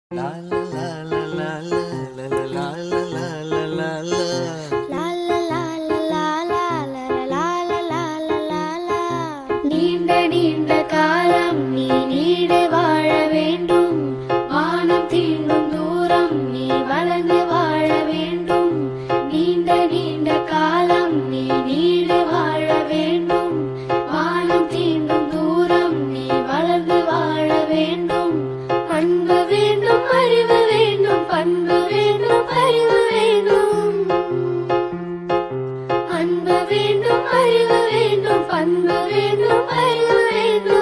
நீண்ட நீண்ட காலம் நீ நீடு வாழ வேண்டும் வானம் தீண்டும் தூரம் நீ வளர்ந்து வாழ வேண்டும் நீண்ட நீண்ட காலம் நீ நீடு வாழ வேண்டும் வானம் தீண்டும் தூரம் நீ வளர்ந்து வாழ வேண்டும் அன்பு வேண்டும் அறிவு வேண்டும் பண்பு வேண்டும் அறிவு வேண்டும் அன்பு வேண்டும் அறிவு வேண்டும் பண்பு வேண்டும் அறிவு வேண்டும்